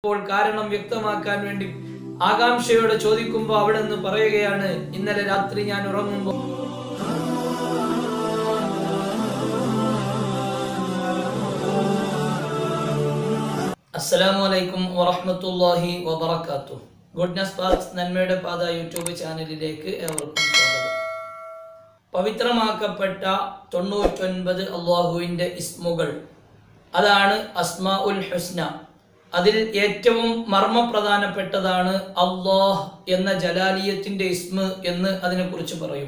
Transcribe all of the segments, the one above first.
അപ്പോൾ കാരണം വ്യക്തമാക്കാൻ വേണ്ടി ആകാംക്ഷയോടെ ചോദിക്കുമ്പോൾ അവിടെ നിന്ന് പറയുകയാണ് ഇന്നലെ രാത്രി ഞാൻ ഉറങ്ങുമ്പോൾ അസ്സലാമു അലൈക്കും വറഹ്മത്തുള്ളാഹി വബറകാതുഹു ഗുഡ്നസ് പാത്ത് നന്മയുടെ പാത യൂട്യൂബ് ചാനലിലേക്ക് ഏവർക്കും സ്വാഗതം പവിത്രമാക്കപ്പെട്ട തൊണ്ണൂറ്റൊൻപത് അള്ളാഹുവിൻ്റെ ഇസ്മുകൾ അതാണ് അസ്മാ ഉൽ ഹുസ്ന അതിൽ ഏറ്റവും മർമ്മപ്രധാനപ്പെട്ടതാണ് അള്ളാഹ് എന്ന ജലാലിയത്തിന്റെ ഇസ്മ് എന്ന് അതിനെക്കുറിച്ച് പറയും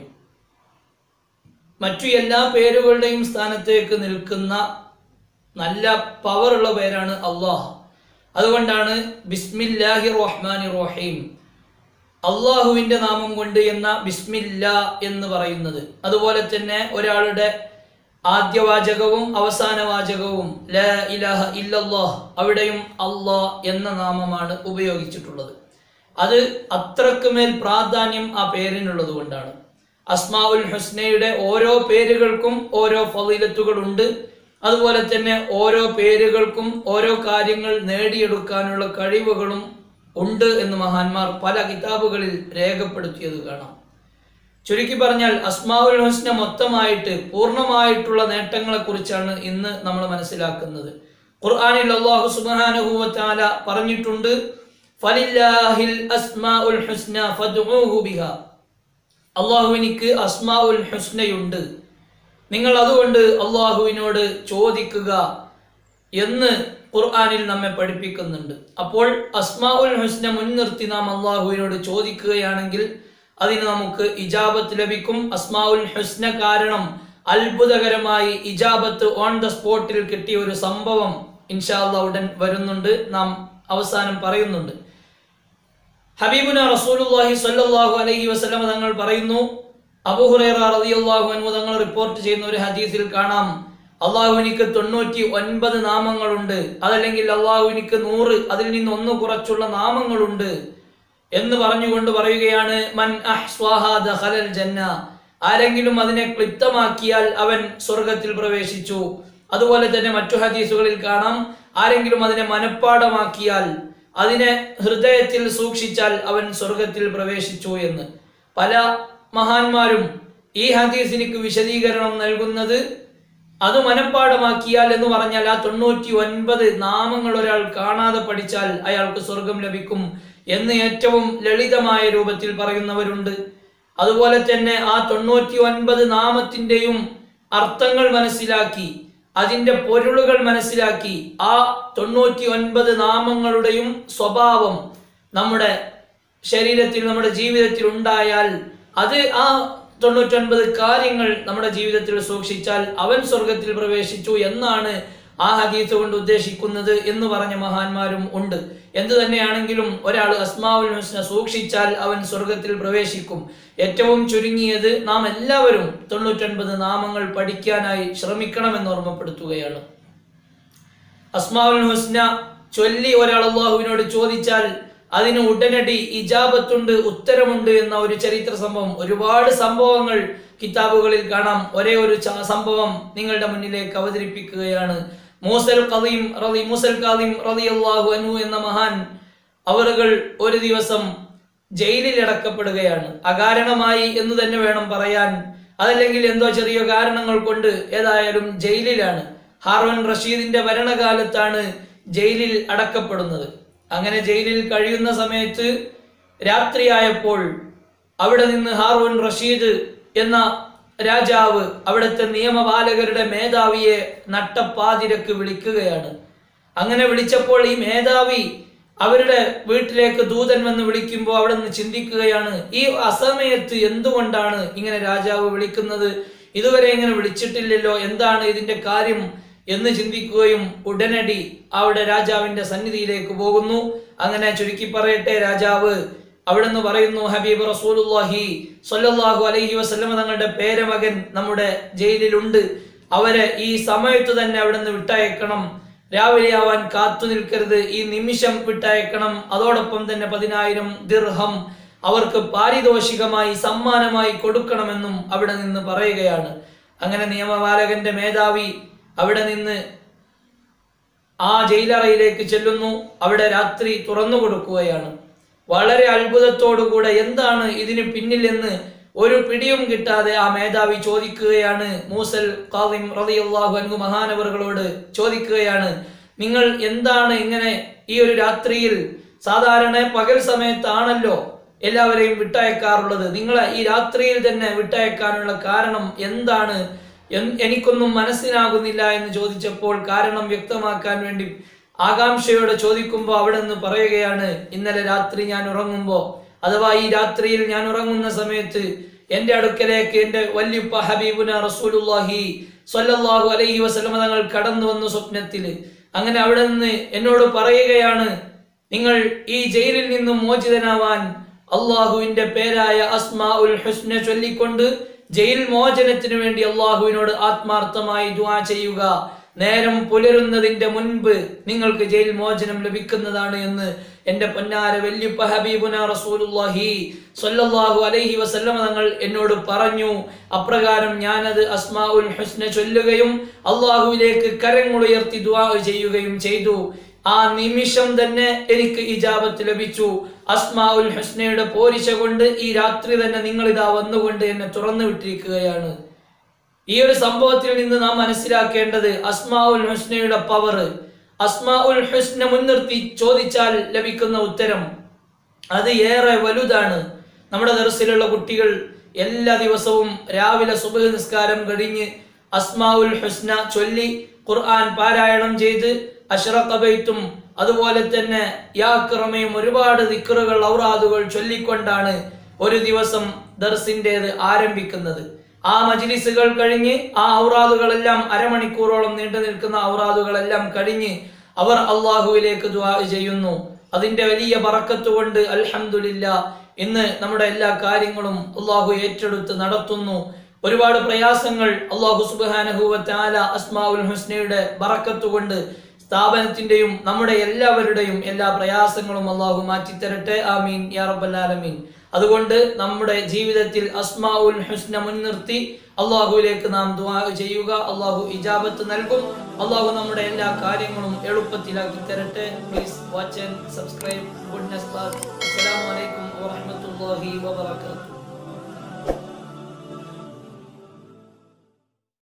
മറ്റു എല്ലാ പേരുകളുടെയും സ്ഥാനത്തേക്ക് നിൽക്കുന്ന നല്ല പവറുള്ള പേരാണ് അള്ളാഹ് അതുകൊണ്ടാണ് ബിസ്മില്ലാഹി റഹ്മാനി റഹീം അള്ളാഹുവിന്റെ നാമം കൊണ്ട് എന്ന ബിസ്മില്ല എന്ന് പറയുന്നത് അതുപോലെ തന്നെ ഒരാളുടെ ആദ്യവാചകവും അവസാന വാചകവും ല ഇലാഹ ഇല്ലല്ലാഹ് അവിടെയും അള്ളാഹ് എന്ന നാമമാണ് ഉപയോഗിച്ചിട്ടുള്ളത് അത് അത്രക്ക് മേൽ പ്രാധാന്യം ആ പേരിനുള്ളത് കൊണ്ടാണ് അസ്മാ ഉൽ ഹുസ്നയുടെ ഓരോ പേരുകൾക്കും ഓരോ ഫലീലത്തുകളുണ്ട് അതുപോലെ തന്നെ ഓരോ പേരുകൾക്കും ഓരോ കാര്യങ്ങൾ നേടിയെടുക്കാനുള്ള കഴിവുകളും ഉണ്ട് എന്ന് മഹാന്മാർ പല കിതാബുകളിൽ രേഖപ്പെടുത്തിയത് കാണാം ചുരുക്കി പറഞ്ഞാൽ അസ്മാവുൽ ഹുസ്ന മൊത്തമായിട്ട് പൂർണ്ണമായിട്ടുള്ള നേട്ടങ്ങളെ കുറിച്ചാണ് ഇന്ന് നമ്മൾ മനസ്സിലാക്കുന്നത് ഖുർആനിൽ അല്ലാഹു സുബ്ഹാനഹു വ തആല പറഞ്ഞിട്ടുണ്ട് ഫലില്ലാഹിൽ അസ്മാഉൽ ഹുസ്ന ഫദ്ഉഹു ബിഹാ അള്ളാഹുവിനിക്ക് അസ്മാഉൽ ഹുസ്നയുണ്ട് നിങ്ങൾ അതുകൊണ്ട് അള്ളാഹുവിനോട് ചോദിക്കുക എന്ന് ഖുർആനിൽ നമ്മെ പഠിപ്പിക്കുന്നുണ്ട് അപ്പോൾ അസ്മാഉൽ ഹുസ്ന മുൻനിർത്തി നാം അള്ളാഹുവിനോട് ചോദിക്കുകയാണെങ്കിൽ അതിന് നമുക്ക് ഇജാബത്ത് ലഭിക്കും അസ്മാഉൽ ഹുസ്ന കാരണം അത്ഭുതകരമായി ഇജാബത്ത് ഓൺ ദ സ്പോട്ടിൽ കിട്ടിയ ഒരു സംഭവം ഇൻഷാല്ല ഉടൻ വരുന്നുണ്ട് നാം അവസാനം പറയുന്നുണ്ട് ഹബീബുന റസൂലുള്ളാഹി സ്വല്ലല്ലാഹു അലൈഹി വസല്ലം തങ്ങൾ പറയുന്നു അബൂഹുറൈറ റളിയല്ലാഹു അൻഹു തങ്ങൾ റിപ്പോർട്ട് ചെയ്യുന്ന ഒരു ഹദീസിൽ കാണാം അള്ളാഹുവിനിക്ക് തൊണ്ണൂറ്റി ഒൻപത് നാമങ്ങളുണ്ട് അതല്ലെങ്കിൽ അള്ളാഹുവിനിക്ക് നൂറ് അതിൽ നിന്ന് ഒന്ന് കുറച്ചുള്ള നാമങ്ങളുണ്ട് എന്ന് പറഞ്ഞുകൊണ്ട് പറയുകയാണ് മൻ അഹ്സ്വാഹ ദഖലൽ ജന്ന ആരെങ്കിലും അതിനെ ക്ലിപ്തമാക്കിയാൽ അവൻ സ്വർഗത്തിൽ പ്രവേശിച്ചു അതുപോലെ തന്നെ മറ്റു ഹദീസുകളിൽ കാണാം ആരെങ്കിലും അതിനെ മനഃപ്പാടമാക്കിയാൽ അതിനെ ഹൃദയത്തിൽ സൂക്ഷിച്ചാൽ അവൻ സ്വർഗത്തിൽ പ്രവേശിച്ചു എന്ന് പല മഹാന്മാരും ഈ ഹദീസിനിക്ക് വിശദീകരണം നൽകുന്നത് അത് മനഃപ്പാടമാക്കിയാൽ എന്ന് പറഞ്ഞാൽ ആ തൊണ്ണൂറ്റി ഒൻപത് നാമങ്ങൾ ഒരാൾ കാണാതെ പഠിച്ചാൽ അയാൾക്ക് സ്വർഗം ലഭിക്കും എന്ന് ഏറ്റവും ലളിതമായ രൂപത്തിൽ പറയുന്നവരുണ്ട് അതുപോലെ തന്നെ ആ തൊണ്ണൂറ്റി ഒൻപത് നാമത്തിന്റെയും അർത്ഥങ്ങൾ മനസ്സിലാക്കി അതിന്റെ പൊരുളുകൾ മനസ്സിലാക്കി ആ തൊണ്ണൂറ്റി ഒൻപത് നാമങ്ങളുടെയും സ്വഭാവം നമ്മുടെ ശരീരത്തിൽ നമ്മുടെ ജീവിതത്തിൽ ഉണ്ടായാൽ അത് ആ തൊണ്ണൂറ്റൊൻപത് കാര്യങ്ങൾ നമ്മുടെ ജീവിതത്തിൽ സൂക്ഷിച്ചാൽ അവൻ സ്വർഗത്തിൽ പ്രവേശിച്ചു എന്നാണ് ആ ഹദീസ് കൊണ്ട് ഉദ്ദേശിക്കുന്നത് എന്ന് പറഞ്ഞ മഹാന്മാരും ഉണ്ട് എന്തു തന്നെയാണെങ്കിലും ഒരാൾ അസ്മാവുൽ ഹുസ്ന സൂക്ഷിച്ചാൽ അവൻ സ്വർഗത്തിൽ പ്രവേശിക്കും ഏറ്റവും ചുരുങ്ങിയത് നാം എല്ലാവരും തൊണ്ണൂറ്റൊൻപത് നാമങ്ങൾ പഠിക്കാനായി ശ്രമിക്കണമെന്ന് ഓർമ്മപ്പെടുത്തുകയാണ് അസ്മാവുൽ ഹുസ്ന ചൊല്ലി ഒരാൾ അള്ളാഹുവിനോട് ചോദിച്ചാൽ അതിന് ഉടനടി ഇജാബത്തുണ്ട് ഉത്തരമുണ്ട് എന്ന ഒരു ചരിത്ര സംഭവം ഒരുപാട് സംഭവങ്ങൾ കിതാബുകളിൽ കാണാം ഒരേ ഒരു ച- സംഭവം നിങ്ങളുടെ മുന്നിലേക്ക് അവതരിപ്പിക്കുകയാണ് മൂസൽ ഖദീം റളി മൂസൽ ഖാദിം റളിയല്ലാഹു അൻഹു എന്ന മഹാൻ അവറുകൾ ഒരു ദിവസം ജയിലിൽ അടക്കപ്പെടുകയാണ് അകാരണമായി എന്ന് തന്നെ വേണം പറയാൻ അതല്ലെങ്കിൽ എന്തോ ചെറിയ കാരണങ്ങൾ കൊണ്ട് ഏതായാലും ജയിലിലാണ് ഹാർവൻ റഷീദിന്റെ ഭരണകാലത്താണ് ജയിലിൽ അടക്കപ്പെടുന്നത് അങ്ങനെ ജയിലിൽ കഴിയുന്ന സമയത്ത് രാത്രിയായപ്പോൾ അവിടെ നിന്ന് ഹാറൂൻ റഷീദ് എന്ന രാജാവ് അവിടുത്തെ നിയമപാലകരുടെ മേധാവിയെ നട്ടപ്പാതിരക്ക് വിളിക്കുകയാണ് അങ്ങനെ വിളിച്ചപ്പോൾ ഈ മേധാവി അവരുടെ വീട്ടിലേക്ക് ദൂതൻ വന്ന് വിളിക്കുമ്പോൾ അവിടെ നിന്ന് ചിന്തിക്കുകയാണ് ഈ അസമയത്ത് എന്തുകൊണ്ടാണ് ഇങ്ങനെ രാജാവ് വിളിക്കുന്നത് ഇതുവരെ ഇങ്ങനെ വിളിച്ചിട്ടില്ലല്ലോ എന്താണ് ഇതിന്റെ കാര്യം എന്ന് ചിന്തിക്കുകയും ഉടനടി അവിടെ രാജാവിന്റെ സന്നിധിയിലേക്ക് പോകുന്നു അങ്ങനെ ചുരുക്കി പറയട്ടെ രാജാവ് അവിടെ നിന്ന് പറയുന്നു ഹബീബ് റസൂലുള്ളാഹി സ്വല്ലല്ലാഹു അലൈഹി വസല്ലമ തങ്ങളുടെ പേരമകൻ നമ്മുടെ ജയിലിലുണ്ട് അവരെ ഈ സമയത്ത് തന്നെ അവിടെ നിന്ന് വിട്ടയക്കണം രാവിലെ ആവാൻ കാത്തു നിൽക്കരുത് ഈ നിമിഷം വിട്ടയക്കണം അതോടൊപ്പം തന്നെ പതിനായിരം ദിർഹം അവർക്ക് പാരിതോഷികമായി സമ്മാനമായി കൊടുക്കണമെന്നും അവിടെ നിന്ന് പറയുകയാണ് അങ്ങനെ നിയമപാലകന്റെ മേധാവി അവിടെ നിന്ന് ആ ജയിലറയിലേക്ക് ചെല്ലുന്നു അവിടെ രാത്രി തുറന്നു കൊടുക്കുകയാണ് വളരെ അത്ഭുതത്തോടുകൂടെ എന്താണ് ഇതിന് പിന്നിൽ എന്ന് ഒരു പിടിയും കിട്ടാതെ ആ മേധാവി ചോദിക്കുകയാണ് മൂസൽ ഖാദിം റളിയല്ലാഹു അൻഹു മഹാനവറുകളോട് ചോദിക്കുകയാണ് നിങ്ങൾ എന്താണ് ഇങ്ങനെ ഈ ഒരു രാത്രിയിൽ സാധാരണ പകൽ സമയത്താണല്ലോ എല്ലാവരെയും വിട്ടയക്കാറുള്ളത് നിങ്ങളെ ഈ രാത്രിയിൽ തന്നെ വിട്ടയക്കാനുള്ള കാരണം എന്താണ് എൻ- എനിക്കൊന്നും മനസ്സിലാകുന്നില്ല എന്ന് ചോദിച്ചപ്പോൾ കാരണം വ്യക്തമാക്കാൻ വേണ്ടി ആകാംക്ഷയോടെ ചോദിക്കുമ്പോൾ അവിടെ നിന്ന് പറയുകയാണ് ഇന്നലെ രാത്രി ഞാൻ ഉറങ്ങുമ്പോൾ അഥവാ ഈ രാത്രിയിൽ ഞാൻ ഉറങ്ങുന്ന സമയത്ത് എന്റെ അടുക്കലേക്ക് എന്റെ വല്യുപ്പ ഹബീബുന റസൂലുല്ലാഹി സ്വല്ലല്ലാഹു അലൈഹി വസല്ലമ തങ്ങൾ കടന്നു വന്നു സ്വപ്നത്തിൽ അങ്ങനെ അവിടെ നിന്ന് എന്നോട് പറയുകയാണ് നിങ്ങൾ ഈ ജയിലിൽ നിന്നും മോചിതനാവാൻ അള്ളാഹുവിന്റെ പേരായ അസ്മാ ഉൽ ഹുസ്ന ചൊല്ലിക്കൊണ്ട് ജയിൽ മോചനത്തിനു വേണ്ടി അള്ളാഹുവിനോട് ആത്മാർത്ഥമായി ദുആ ചെയ്യുക നേരം പുലരുന്നതിന്റെ മുൻപ് നിങ്ങൾക്ക് ജയിൽ മോചനം ലഭിക്കുന്നതാണ് എന്ന് എന്റെ പൊന്നാര വല്യുപ്പ ഹബീബുന റസൂലുള്ളാഹി സ്വല്ലല്ലാഹു അലൈഹി വസല്ലമ തങ്ങൾ എന്നോട് പറഞ്ഞു അപ്രകാരം ഞാനത് അസ്മാ ഉൽ ഹുസ്ന ചൊല്ലുകയും അള്ളാഹുവിലേക്ക് കരങ്ങളുയർത്തി ദുആ ചെയ്യുകയും ചെയ്തു ആ നിമിഷം തന്നെ എനിക്ക് ഇജാബത്ത് ലഭിച്ചു അസ്മാ ഉൽ ഹുസ്നയുടെ പോരിശ കൊണ്ട് ഈ രാത്രി തന്നെ നിങ്ങൾ ഇതാ വന്നുകൊണ്ട് എന്നെ തുറന്നു വിട്ടിരിക്കുകയാണ് ഈ ഒരു സംഭവത്തിൽ നിന്ന് നാം മനസ്സിലാക്കേണ്ടത് അസ്മാ ഉൽ ഹുസ്നയുടെ പവർ അസ്മാ ഉൽ ഹുസ്ന മുൻനിർത്തി ചോദിച്ചാൽ ലഭിക്കുന്ന ഉത്തരം അത് ഏറെ വലുതാണ് നമ്മുടെ ദർസിലുള്ള കുട്ടികൾ എല്ലാ ദിവസവും രാവിലെ സുബഹ് നിസ്കാരം കഴിഞ്ഞ് അസ്മാ ഉൽ ഹുസ്ന ചൊല്ലി ഖുർആൻ പാരായണം ചെയ്ത് അഷ്റഖബൈത്തും അതുപോലെ തന്നെ യാക്രമയും ഒരുപാട് ദിക്കറുകൾ ഔറാദുകൾ ചൊല്ലിക്കൊണ്ടാണ് ഒരു ദിവസം ദർസിൻ്റെത് ആരംഭിക്കുന്നത് ആ മജ്ലിസുകൾ കഴിഞ്ഞ് ആ ഔറാദുകളെല്ലാം അരമണിക്കൂറോളം നീണ്ടു നിൽക്കുന്ന ഔറാദുകളെല്ലാം കഴിഞ്ഞ് അവർ അള്ളാഹുവിലേക്ക് ദുആ ചെയ്യുന്നു അതിന്റെ വലിയ ബറക്കത്ത് കൊണ്ട് അൽഹംദുലില്ല ഇന്ന് നമ്മുടെ എല്ലാ കാര്യങ്ങളും അള്ളാഹു ഏറ്റെടുത്ത് നടത്തുന്നു ഒരുപാട് പ്രയാസങ്ങൾ അള്ളാഹു സുബാനഹുവല അസ്മാഉൽ ഹുസ്നയുടെ ബറക്കത്ത് കൊണ്ട് സ്ഥാപനത്തിന്റെയും നമ്മുടെ എല്ലാവരുടെയും എല്ലാ പ്രയാസങ്ങളും അള്ളാഹു മാറ്റിത്തരട്ടെ ആമീൻ യാ റബ്ബൽ ആലമീൻ അതുകൊണ്ട് നമ്മുടെ ജീവിതത്തിൽ അസ്മാഉൽ ഹുസ്ന മുൻനിർത്തി അള്ളാഹുവിലേക്ക് നാം ദുആ ചെയ്യുക അള്ളാഹു ഇജാബത്ത് നൽകും അള്ളാഹു നമ്മുടെ എല്ലാ കാര്യങ്ങളും എളുപ്പത്തിലാക്കി തരട്ടെ please watch and subscribe goodness class അസ്സലാമു അലൈക്കും വറഹ്മത്തുള്ളാഹി വബറകാതുഹു